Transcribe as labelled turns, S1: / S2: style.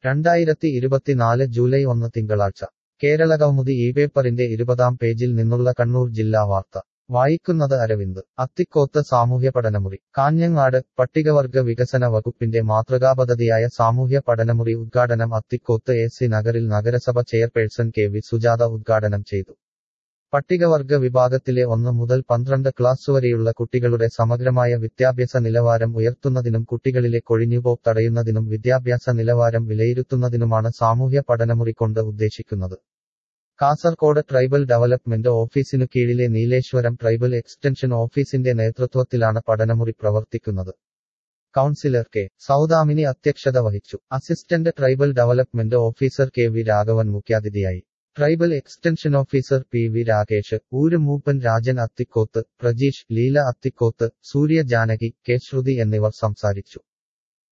S1: രണ്ടായിരത്തി ഇരുപത്തിനാല് ജൂലൈ ഒന്ന് തിങ്കളാഴ്ച കേരളകൗമുദി ഈ പേപ്പറിന്റെ ഇരുപതാം പേജിൽ നിന്നുള്ള കണ്ണൂർ ജില്ലാ വാർത്ത വായിക്കുന്നത് അരവിന്ദ് അത്തിക്കോത്ത് സാമൂഹ്യ പഠനമുറി കാഞ്ഞങ്ങാട് പട്ടികവർഗ വികസന വകുപ്പിന്റെ മാതൃകാ പദ്ധതിയായ സാമൂഹ്യ പഠനമുറി ഉദ്ഘാടനം അത്തിക്കോത്ത് എ സി നഗറിൽ നഗരസഭ ചെയർപേഴ്സൺ കെ വി സുജാത ഉദ്ഘാടനം ചെയ്തു പട്ടികവർഗ വിഭാഗത്തിലെ ഒന്ന് മുതൽ പന്ത്രണ്ട് ക്ലാസ് വരെയുള്ള കുട്ടികളുടെ സമഗ്രമായ വിദ്യാഭ്യാസ നിലവാരം ഉയർത്തുന്നതിനും കുട്ടികളിലെ കൊഴിഞ്ഞുപോക്ക് തടയുന്നതിനും വിദ്യാഭ്യാസ നിലവാരം വിലയിരുത്തുന്നതിനുമാണ് സാമൂഹ്യ പഠനമുറി കൊണ്ട് ഉദ്ദേശിക്കുന്നത് കാസർകോട് ട്രൈബൽ ഡെവലപ്മെന്റ് ഓഫീസിനു കീഴിലെ നീലേശ്വരം ട്രൈബൽ എക്സ്റ്റൻഷൻ ഓഫീസിന്റെ നേതൃത്വത്തിലാണ് പഠനമുറി പ്രവർത്തിക്കുന്നത് കൗൺസിലർ കെ സൗദാമിനി അധ്യക്ഷത വഹിച്ചു assistant tribal development officer K V Raghavan മുഖ്യാതിഥിയായി tribal extension officer P V Rakesh ഊരുമൂപ്പൻ രാജൻ അത്തിക്കോത്ത് പ്രജീഷ് ലീല അത്തിക്കോത്ത് സൂര്യ ജാനകി കെ ശ്രുതി എന്നിവർ സംസാരിച്ചു